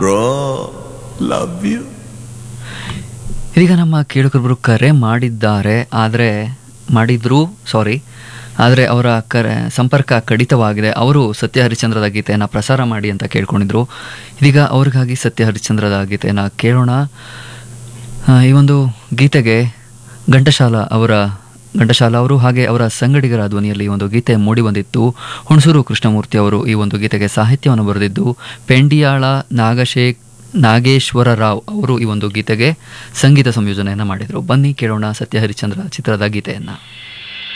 bro love you ಇದೀಗ ನಮ್ಮ ಕೇಳುಗರೊಬ್ಬರು ಕರೆ ಮಾಡಿದ್ದಾರೆ ಆದರೆ ಮಾಡಿದ್ರು ಸಾರಿ ಆದರೆ ಅವರ ಕರೆ ಸಂಪರ್ಕ ಕಡಿತವಾಗಿದೆ ಅವರು ಸತ್ಯ ಹರಿಶ್ಚಂದ್ರದ ಗೀತೆಯನ್ನು ಪ್ರಸಾರ ಮಾಡಿ ಅಂತ ಕೇಳ್ಕೊಂಡಿದ್ರು ಇದೀಗ ಅವ್ರಿಗಾಗಿ ಸತ್ಯ ಹರಿಶ್ಚಂದ್ರದ ಗೀತೆಯನ್ನು ಕೇಳೋಣ ಆ, ಈ ಒಂದು ಗೀತೆಗೆ ಘಂಟಶಾಲ ಅವರ ಘಂಟಶಾಲ ಅವರು ಹಾಗೆ ಅವರ ಸಂಗಡಿಗರ ಧ್ವನಿಯಲ್ಲಿ ಈ ಒಂದು ಗೀತೆ ಮೂಡಿ ಬಂದಿತ್ತು ಹುಣಸೂರು ಕೃಷ್ಣಮೂರ್ತಿ ಅವರು ಈ ಒಂದು ಗೀತೆಗೆ ಸಾಹಿತ್ಯವನ್ನು ಬರೆದಿದ್ದು ಪೆಂಡಿಯಾಳ ನಾಗಶೇಖ್ ನಾಗೇಶ್ವರ ರಾವ್ ಅವರು ಈ ಒಂದು ಗೀತೆಗೆ ಸಂಗೀತ ಸಂಯೋಜನೆಯನ್ನು ಮಾಡಿದರು ಬನ್ನಿ ಕೇಳೋಣ ಸತ್ಯ ಹರಿಶ್ಚಂದ್ರ ಚಿತ್ರದ ಗೀತೆಯನ್ನು